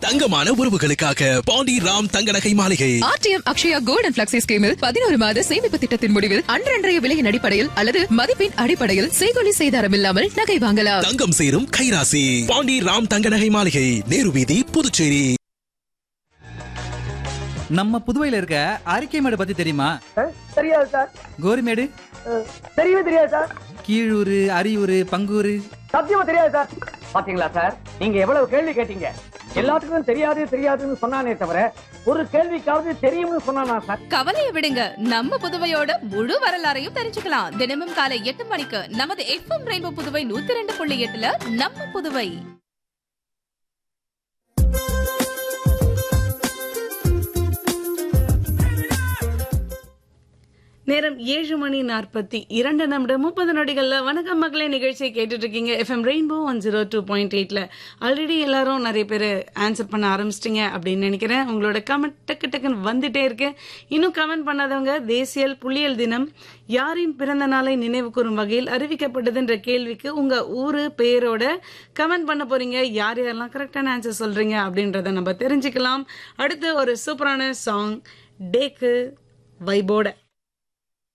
தங்கமான உறவுகளுக்காக பாண்டி ராம் தங்க நகை மாளிகை ஆர்டிஎம் அக்ஷயா கோல்டன் பிளக்ஸி ஸ்கீமில் பதினோரு மாத சேமிப்பு திட்டத்தின் முடிவில் அன்றன்றைய விலையின் அடிப்படையில் அல்லது மதிப்பின் அடிப்படையில் செய்கொலி செய்தாரம் இல்லாமல் நகை வாங்கலாம் தங்கம் சேரும் கைராசி பாண்டி ராம் தங்க நகை மாளிகை நேரு வீதி புதுச்சேரி நம்ம புதுவையில இருக்க அரிக்கைமேடு பத்தி தெரியுமா தெரியாது சார் கோரிமேடு தெரியவே தெரியாது சார் கீழூர் அரியூர் பங்கூர் சத்தியமா தெரியாது சார் பாத்தீங்களா சார் நீங்க எவ்வளவு கேள்வி கேட்டீங்க எல்லாத்துக்கும் தெரியாது தெரியாதுன்னு சொன்னானே தவிர ஒரு கேள்விக்காவது தெரியும்னு சொன்னானா சார் கவலையை விடுங்க நம்ம புதுவையோட முழு வரலாறையும் தெரிஞ்சுக்கலாம் தினமும் காலை எட்டு மணிக்கு நமது எஃப்எம் ரெயின்போ புதுவை நூத்தி ரெண்டு புள்ளி எட்டுல நம்ம புதுவை நேரம் ஏழு மணி நாற்பத்தி இரண்டு நிமிடம் முப்பது நொடிகள்ல வணக்கம் மக்களே நிகழ்ச்சியை கேட்டுட்டு இருக்கீங்க FM rainbow one zero two point எயிட்ல ஆல்ரெடி எல்லாரும் நிறைய பேர் ஆன்சர் பண்ண ஆரம்பிச்சிட்டிங்க அப்படின்னு நினைக்கிறேன் உங்களோட கமெண்ட் டக்கு டக்குன்னு வந்துட்டே இருக்கு இன்னும் கமெண்ட் பண்ணாதவங்க தேசிய புள்ளியல் தினம் யாரின் பிறந்த நாளை நினைவு கூறும் வகையில் அறிவிக்கப்பட்டதுன்ற கேள்விக்கு உங்க ஊரு பெயரோட கமெண்ட் பண்ண போறீங்க யார் யாரெல்லாம் கரெக்டான ஆன்சர் சொல்றீங்க அப்படின்றத நம்ம தெரிஞ்சுக்கலாம் அடுத்து ஒரு சூப்பரான சாங் டேக்கு வைபோட